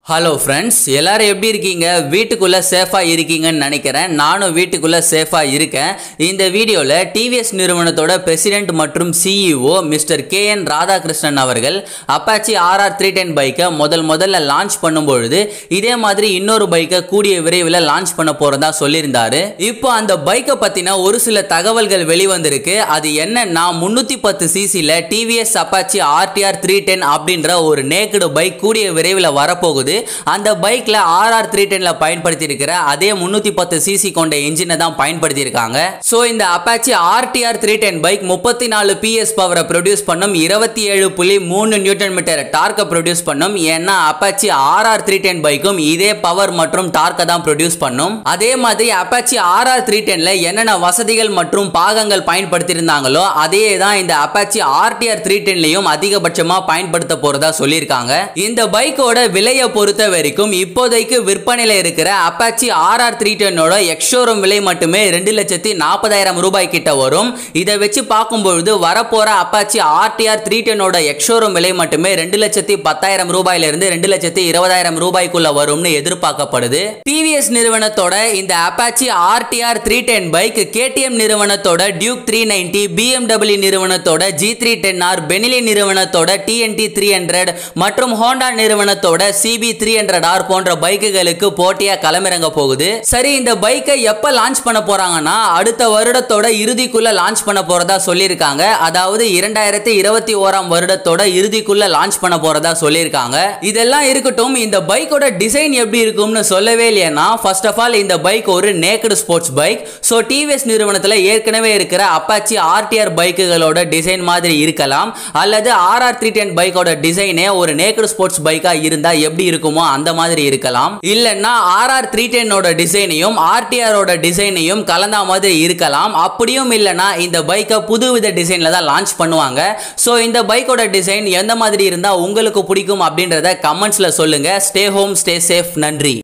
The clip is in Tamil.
ஹலோ ஃப்ரெண்ட்ஸ் எல்லாரும் எப்படி இருக்கீங்க வீட்டுக்குள்ள சேஃபா இருக்கீங்கன்னு நினைக்கிறேன் நானும் வீட்டுக்குள்ள சேஃபா இருக்கேன் இந்த வீடியோவில் டிவிஎஸ் நிறுவனத்தோட பிரசிடென்ட் மற்றும் CEO mister K N Radhakrishnan அவர்கள் அப்பாச்சி ஆர்ஆர் த்ரீ டென் பைக்கை முதல் முதல்ல லான்ச் பண்ணும்பொழுது இதே மாதிரி இன்னொரு பைக்கை கூடிய விரைவில் லான்ச் பண்ண போறதா சொல்லியிருந்தாரு இப்போ அந்த பைக்கை பத்தின ஒரு சில தகவல்கள் வெளிவந்திருக்கு அது என்னன்னா முன்னூத்தி பத்து சிசில TVS Apache RTR three ten அப்படின்ற ஒரு நேக்கடு பைக் கூடிய விரைவில் வரப்போகுது அந்த பைக்ல ஆர்ஆர் த்ரீ டென்ல பயன்படுத்தி இருக்கிற அதே முன்னூத்தி பத்து சிசி கொண்ட என்ஜினை தான் பயன்படுத்தி இருக்காங்க ஸோ இந்த Apache RTR three ten bike முப்பத்தி நாலு பிஎஸ் பவரை ப்ரொடியூஸ் பண்ணும் இருபத்தி ஏழு புள்ளி மூணு நியூட்டன் மீட்டர் டார்க்கை ப்ரொடியூஸ் பண்ணும் ஏன்னா அப்பாச்சி ஆர்ஆர் த்ரீ டென் பைக்கும் இதே பவர் மற்றும் டார்க்கை தான் ப்ரொடியூஸ் பண்ணும் அதே மாதிரி அப்பாச்சி ஆர்ஆர் த்ரீ டென்ல என்னென்ன வசதிகள் மற்றும் பாகங்கள் பயன்படுத்தியிருந்தாங்களோ அதே தான் இந்த அப்பாச்சி ஆர்டிஆர் த்ரீ டென்லையும் அதிகபட்சமாக பயன்படுத்த போறதா சொல்லியிருக்காங்க இந்த பைக்கோட விலையை பொறுத்த வரைக்கும் இப்போதைக்கு விற்பனையில் இருக்கிற அப்பாச்சி ஆர்ஆர் த்ரீ டென்னோட எக்ஷோரூம் விலை மட்டுமே ரெண்டு லட்சத்தி நாற்பதாயிரம் ரூபாய் கிட்ட வரும் இதை வச்சு பார்க்கும்பொழுது வரப்போற அப்பாச்சி ஆர்டிஆர் த்ரீ டென்னோட எக்ஷோரூம் விலை மட்டுமே ரெண்டு லட்சத்தி பத்தாயிரம் ரூபாயிலிருந்து ரெண்டு லட்சத்தி இருபதாயிரம் ரூபாய்க்குள்ள வரும்னு எதிர்பார்க்கப்படுது டிவிஎஸ் நிறுவனத்தோட இந்த Apache RTR three ten bike KTM நிறுவனத்தோட டியூக் த்ரீ நைன்டி பிஎம்டபிள்யூ நிறுவனத்தோட G three ten R Benelli நிறுவனத்தோட டிஎன்டி த்ரீ ஹண்ட்ரட் மற்றும் ஹோண்டா நிறுவனத்தோட சிபி த்ரீ ஹண்ட்ரட் ஆர் போன்ற பைக்குகளுக்கு போட்டியா களமிறங்க போகுது சரி இந்த பைக்கை எப்ப லான்ச் பண்ண போறாங்கன்னா அடுத்த வருடத்தோட இறுதிக்குள்ள லான்ச் பண்ண போறதா சொல்லியிருக்காங்க அதாவது இரண்டாயிரத்தி இருபத்தி ஓராம் வருடத்தோட இறுதிக்குள்ள லான்ச் பண்ண போறதா சொல்லியிருக்காங்க இதெல்லாம் இருக்கட்டும் இந்த பைக்கோட டிசைன் எப்படி இருக்கும்னு சொல்லவே இல்லையா ஃபர்ஸ்ட் ஆஃப் ஆல் இந்த பைக் ஒரு naked sports bike so TVS நிறுவனத்தில் ஏற்கனவே இருக்கிற அப்பாச்சி ஆர்டிஆர் பைக்குகளோட டிசைன் மாதிரி இருக்கலாம் அல்லது ஆர்ஆர் த்ரீ டென் பைக்கோட டிசைனே ஒரு நேக்கடு ஸ்போர்ட்ஸ் பைக்கா இருந்தா எப்படி இருக்குமோ அந்த மாதிரி இருக்கலாம் இல்லைன்னா ஆர்ஆர் த்ரீ டென்னோட டிசைனையும் ஆர்டிஆரோட டிசைனையும் கலந்தா மாதிரி இருக்கலாம் அப்படியும் இல்லைன்னா இந்த பைக்கை புதுவித டிசைனில் தான் லான்ச் பண்ணுவாங்க ஸோ இந்த பைக்கோட டிசைன் எந்த மாதிரி இருந்தால் உங்களுக்கு பிடிக்கும் அப்படின்றத கமெண்ட்ஸில் சொல்லுங்க ஸ்டே ஹோம் ஸ்டே சேஃப் நன்றி